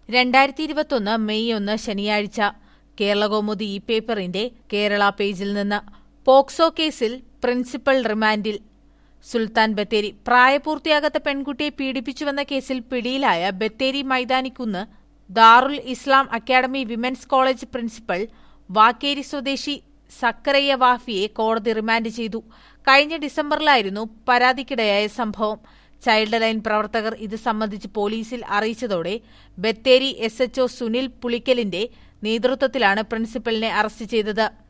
രണ്ടായിരത്തി ഇരുപത്തൊന്ന് മെയ് ഒന്ന് ശനിയാഴ്ച കേരളകൗമുദി ഈ പേപ്പറിന്റെ കേരള പേജിൽ നിന്ന് പോക്സോ കേസിൽ പ്രിൻസിപ്പൽ റിമാൻഡിൽ സുൽത്താൻ ബത്തേരി പ്രായപൂർത്തിയാകാത്ത പെൺകുട്ടിയെ പീഡിപ്പിച്ചുവെന്ന കേസിൽ പിടിയിലായ Bathery Maithanikkunnu Darul Islam academy women's college principal Vakkeri സ്വദേശി സക്കറയ്യ വാഫിയെ കോടതി റിമാൻഡ് ചെയ്തു കഴിഞ്ഞ ഡിസംബറിലായിരുന്നു പരാതിക്കിടയായ സംഭവം ചൈൽഡ് ലൈൻ പ്രവർത്തകർ ഇത് സംബന്ധിച്ച് പോലീസിൽ അറിയിച്ചതോടെ ബത്തേരി എസ് എച്ച്ഒ സുനിൽ പുളിക്കലിന്റെ നേതൃത്വത്തിലാണ് പ്രിൻസിപ്പലിനെ അറസ്റ്റ് ചെയ്തത്